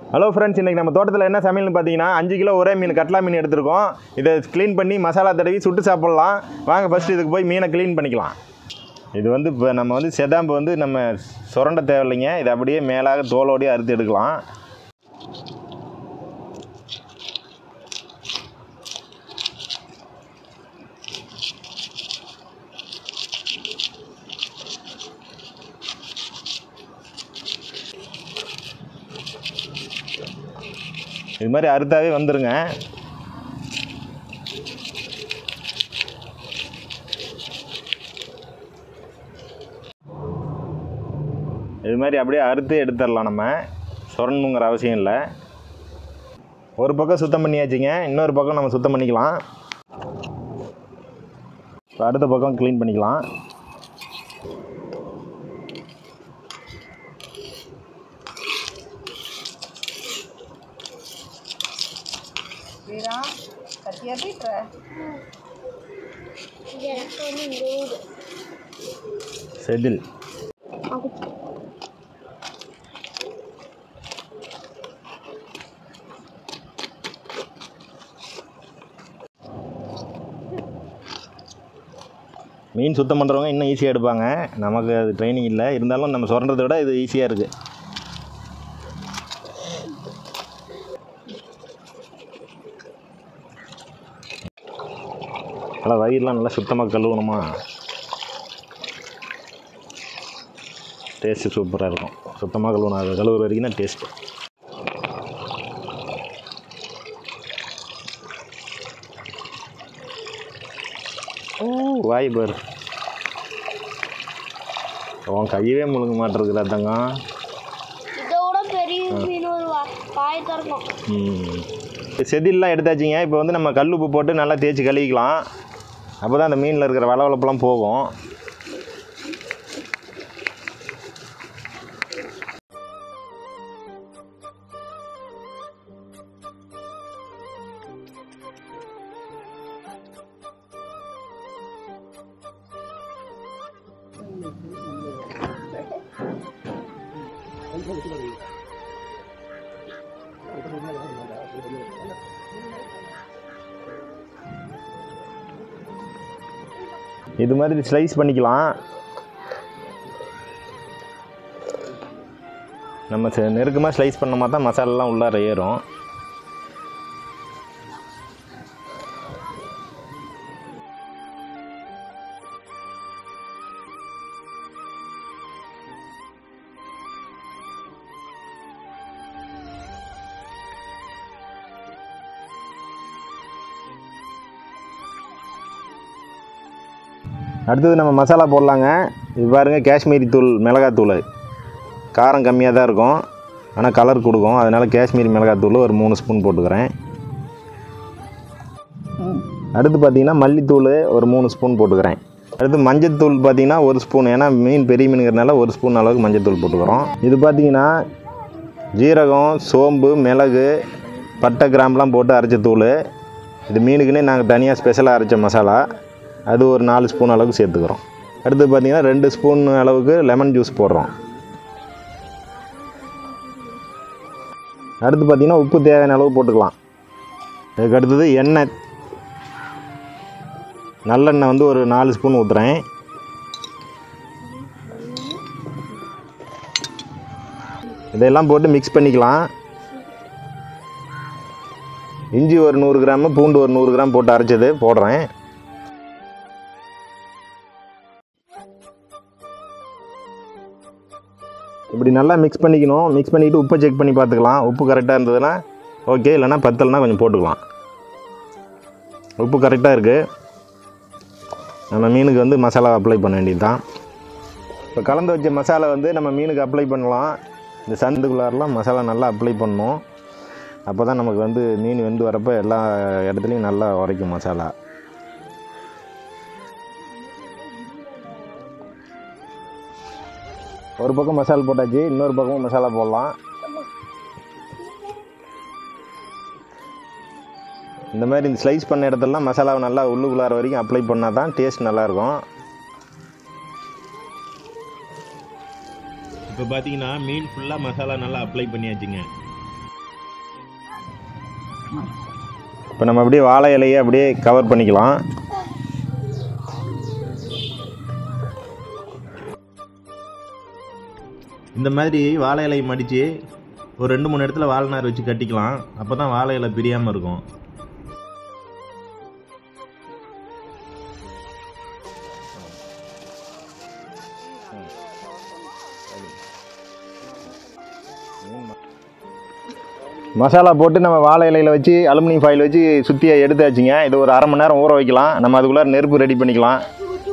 Hello friends இன்றைக்கி நம்ம தோட்டத்தில் என்ன சமையல்னு பார்த்தீங்கன்னா அஞ்சு கிலோ ஒரே மீன் கட்லா மீன் எடுத்திருக்கோம் இதை க்ளீன் பண்ணி மசாலா தடவி சுட்டு சாப்பிட்லாம் வாங்க ஃபஸ்ட்டு இதுக்கு போய் மீனை க்ளீன் பண்ணிக்கலாம் இது வந்து இப்போ நம்ம வந்து செதாம்பு வந்து நம்ம சுரண்ட தேவையில்லைங்க இதை அப்படியே மேலாக தோலோடயே அறுத்து எடுக்கலாம் இது மாதிரி அறுத்தாவே வந்துருங்க இது மாதிரி அப்படியே அறுத்து எடுத்துடலாம் நம்ம சுரணுங்கிற அவசியம் இல்லை ஒரு பக்கம் சுத்தம் பண்ணியாச்சுங்க இன்னொரு பக்கம் நம்ம சுத்தம் பண்ணிக்கலாம் இப்போ அடுத்த பக்கம் க்ளீன் பண்ணிக்கலாம் வீரா கத்தியா தீட்டுற எனக்கு வந்து இந்த ஊர் செதில் மீன் சுத்தம் பண்ணுறவங்க இன்னும் ஈஸியாக எடுப்பாங்க நமக்கு அது ட்ரைனிங் இல்லை இருந்தாலும் நம்ம சொல்கிறத விட இது ஈஸியாக இருக்குது நல்லா வயிறுலாம் நல்லா சுத்தமாக கழுவணுமா டேஸ்ட்டு சூப்பராக இருக்கும் சுத்தமாக கழுவணும் அது கழுவுற வரைக்கும் தான் டேஸ்ட்டு ஓ வாய் பாரு உன் கையவே முழுங்க மாட்டிருக்குடா தங்கம் இதை விட பெரிய மீன் ஒரு வா- வாய் திறக்கும் ம். செதில்லாம் எடுத்தாச்சுங்க இப்போ வந்து நம்ம கல் உப்பு போட்டு நல்லா தேய்ச்சி கழுவிக்கலாம் அப்போ தான் அந்த மீனில் இருக்கிற வளவளப்பெல்லாம் போகும் இது மாதிரி ஸ்லைஸ் பண்ணிக்கலாம் நம்ம செ- நெருக்கமாக ஸ்லைஸ் பண்ணோமா தான் மசாலாலாம் உள்ளார ஏறும் அடுத்தது நம்ம மசாலா போடலாங்க இது பாருங்க காஷ்மீரி தூள் மிளகாத்தூள் காரம் கம்மியாக தான் இருக்கும் ஆனால் கலர் கொடுக்கும் அதனால் காஷ்மீரி மிளகாத்தூள் ஒரு மூணு ஸ்பூன் போட்டுக்கிறேன் அடுத்து பார்த்தீங்கன்னா மல்லித்தூள் ஒரு மூணு ஸ்பூன் போட்டுக்கிறேன் அடுத்து மஞ்சத்தூள் பார்த்தீங்கன்னா ஒரு ஸ்பூன் ஏன்னா மீன் பெரிய மீனுங்கிறதுனால ஒரு ஸ்பூன் அளவுக்கு மஞ்சத்தூள் போட்டுக்கிறோம் இது பார்த்தீங்கன்னா ஜீரகம் சோம்பு மிளகு பட்டை கிராம்பெலாம் போட்டு அரைச்ச தூள் இது மீனுக்குன்னே நாங்கள் தனியாக ஸ்பெஷலாக அரைச்ச மசாலா அது ஒரு நாலு ஸ்பூன் அளவுக்கு சேர்த்துக்கிறோம் அடுத்து பார்த்தீங்கன்னா ரெண்டு ஸ்பூன் அளவுக்கு லெமன் ஜூஸ் போடுறோம் அடுத்து பார்த்தீங்கன்னா உப்பு தேவையான அளவு போட்டுக்கலாம் அதுக்கு அடுத்தது எண்ணெய் நல்லெண்ணெய் வந்து ஒரு நாலு ஸ்பூன் ஊற்றுறேன் இதெல்லாம் போட்டு மிக்ஸ் பண்ணிக்கலாம் இஞ்சி ஒரு நூறு கிராமு பூண்டு ஒரு நூறு கிராம் போட்டு அரைச்சது போடுறேன் இப்படி நல்லா மிக்ஸ் பண்ணிக்கணும் மிக்ஸ் பண்ணிவிட்டு உப்பை செக் பண்ணி பார்த்துக்கலாம் உப்பு கரெக்டாக இருந்ததுன்னா ஓகே இல்லைன்னா பத்தலைனா கொஞ்சம் போட்டுக்கலாம் உப்பு கரெக்டாக இருக்குது நம்ம மீனுக்கு வந்து மசாலா அப்ளை பண்ண வேண்டியது தான் இப்போ கலந்து வச்ச மசாலா வந்து நம்ம மீனுக்கு அப்ளை பண்ணலாம் இந்த சந்துக்குள்ளாரெலாம் மசாலா நல்லா அப்ளை பண்ணணும் அப்போ தான் நமக்கு வந்து மீன் வெந்து வரப்போ எல்லா இடத்துலையும் நல்லா உரைக்கும் மசாலா ஒரு பக்கம் மசாலா போட்டாச்சு இன்னொரு பக்கமும் மசாலா போடலாம் இந்த மாதிரி இந்த ஸ்லைஸ் பண்ண இடத்துலலாம் மசாலாவை நல்லா உள்ளுக்குள்ளார வரைக்கும் அப்ளை பண்ணால் தான் டேஸ்ட் நல்லாயிருக்கும் இப்போ பார்த்தீங்கன்னா மீன் ஃபுல்லாக மசாலா நல்லா அப்ளை பண்ணியாச்சுங்க இப்போ நம்ம அப்படியே வாழை இலையை அப்படியே கவர் பண்ணிக்கலாம் இந்த மாதிரி வாழை இலையை மடித்து ஒரு ரெண்டு மூணு இடத்துல வாழை நார் வச்சு கட்டிக்கலாம் அப்போ தான் வாழை இலை பிரியாமல் இருக்கும் மசாலா போட்டு நம்ம வாழை இலையில் வச்சு அலுமினியம் ஃபாயில் வச்சு சுற்றி எடுத்தாச்சுங்க இது ஒரு அரை மணி நேரம் ஊற வைக்கலாம் நம்ம அதுக்குள்ளே நெருப்பு ரெடி பண்ணிக்கலாம்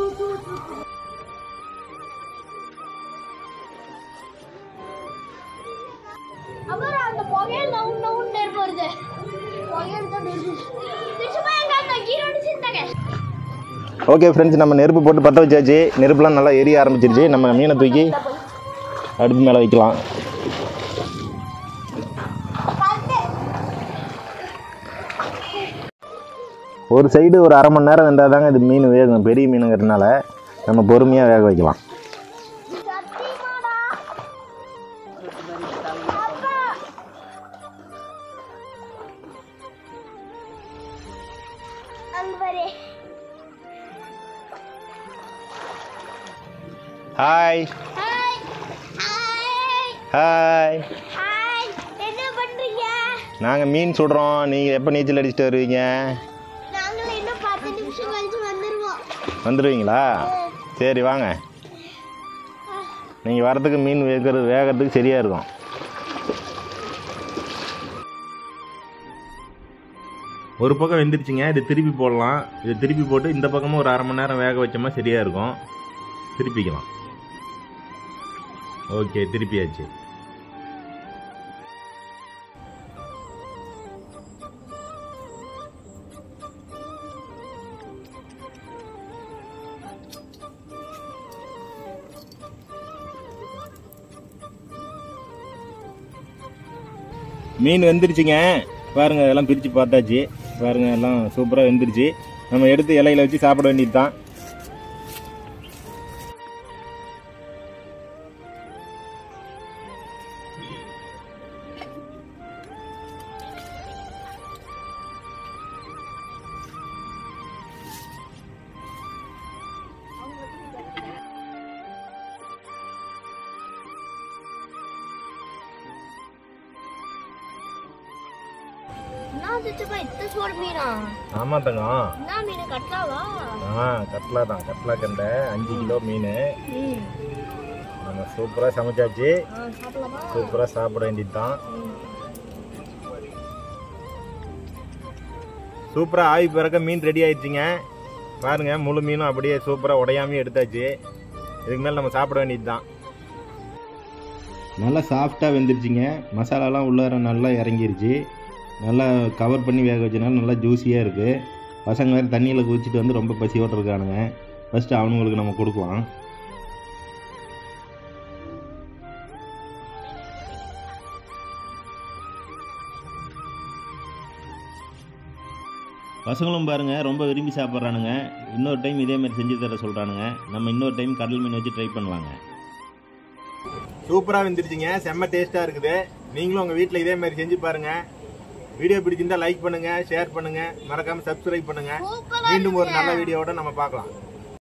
அப்புறம் அந்த புகையில் நவுன் நவுன் நெருப்பு வருது புகையில் தான் நெருப்பு திருச்சுமா எங்க அந்த கீரோடு சேர்ந்தாங்க ஓகே ஃப்ரெண்ட்ஸ் நம்ம நெருப்பு போட்டு பற்ற வச்சாச்சு நெருப்புலாம் நல்லா எரிய ஆரம்பிச்சிருச்சு நம்ம மீனை தூக்கி அடுப்பு மேலே வைக்கலாம் ஒரு சைடு ஒரு அரை மணி நேரம் வெந்தால் தாங்க இது மீன் வேகும் பெரிய மீனுங்கிறதுனால நம்ம பொறுமையாக வேக வைக்கலாம் சத்தியமாடா அப்பா அங்க பாரு hi hi hi hi hi என்ன பண்றீங்க நாங்கள் மீன் சுடுறோம் நீங்கள் எப்போ நீச்சல் அடிச்சுட்டு வருவீங்க நாங்களும் இன்னும் பத்து நிமிஷம் கழிச்சு வந்துருவோம் வந்துடுவீங்களா சரி வாங்க நீங்கள் வரதுக்கு மீன் வேகிறது வேகிறதுக்கு சரியாக இருக்கும் ஒரு பக்கம் வெந்துருச்சுங்க இது திருப்பி போடலாம் இது திருப்பி போட்டு இந்த பக்கமும் ஒரு அரை மணி நேரம் வேக வச்சோமா சரியாக இருக்கும் திருப்பிக்கலாம் ஓகே திருப்பியாச்சு மீன் வெந்துருச்சுங்க பாருங்க இதெல்லாம் பிரித்து பார்த்தாச்சு பாருங்க எல்லாம் சூப்பராக வெந்துருச்சு நம்ம எடுத்து இலையில வச்சு சாப்பிட வேண்டியது தான் என்ன திருச்சுமா இத்தனை சோறு மீனா ஆமாம் தங்கம் என்ன மீன் கட்டலாவா ஆ கட்லா தான் கட்லா கண்டை அஞ்சு கிலோ மீன் ம் நம்ம சூப்பராக சமைச்சாச்சு ஆ சாப்பிடலாமா சூப்பராக சாப்பிட வேண்டியது தான் ம் சூப்பராக ஆவி பிறக்க மீன் ரெடி ஆயிடுச்சுங்க பாருங்க முழு மீனும் அப்படியே சூப்பராக உடையாமையே எடுத்தாச்சு இதுக்கு மேலே நம்ம சாப்பிட வேண்டியது தான் நல்லா சாஃப்டாக வெந்துருச்சுங்க மசாலாலாம் உள்ளார நல்லா இறங்கிருச்சு நல்லா கவர் பண்ணி வேக வச்சனால நல்லா ஜூஸியாக இருக்குது பசங்க வேறு தண்ணியில் குதிச்சுட்டு வந்து ரொம்ப பசியோடு இருக்கானுங்க ஃபஸ்ட்டு அவனுங்களுக்கு நம்ம கொடுக்கலாம் பசங்களும் பாருங்கள் ரொம்ப விரும்பி சாப்பிட்றானுங்க இன்னொரு டைம் இதே மாதிரி செஞ்சு தர சொல்கிறானுங்க நம்ம இன்னொரு டைம் கடல் மீன் வச்சு ட்ரை பண்ணலாங்க சூப்பராக வெந்துருச்சுங்க செம்ம டேஸ்ட்டாக இருக்குது நீங்களும் உங்கள் வீட்டில் இதே மாதிரி செஞ்சு பாருங்கள் வீடியோ பிடிச்சிருந்தா லைக் பண்ணுங்கள் ஷேர் பண்ணுங்கள் மறக்காமல் சப்ஸ்கிரைப் பண்ணுங்கள் சூப்பரா மீண்டும் ஒரு நல்ல வீடியோவோட நம்ம பார்க்கலாம்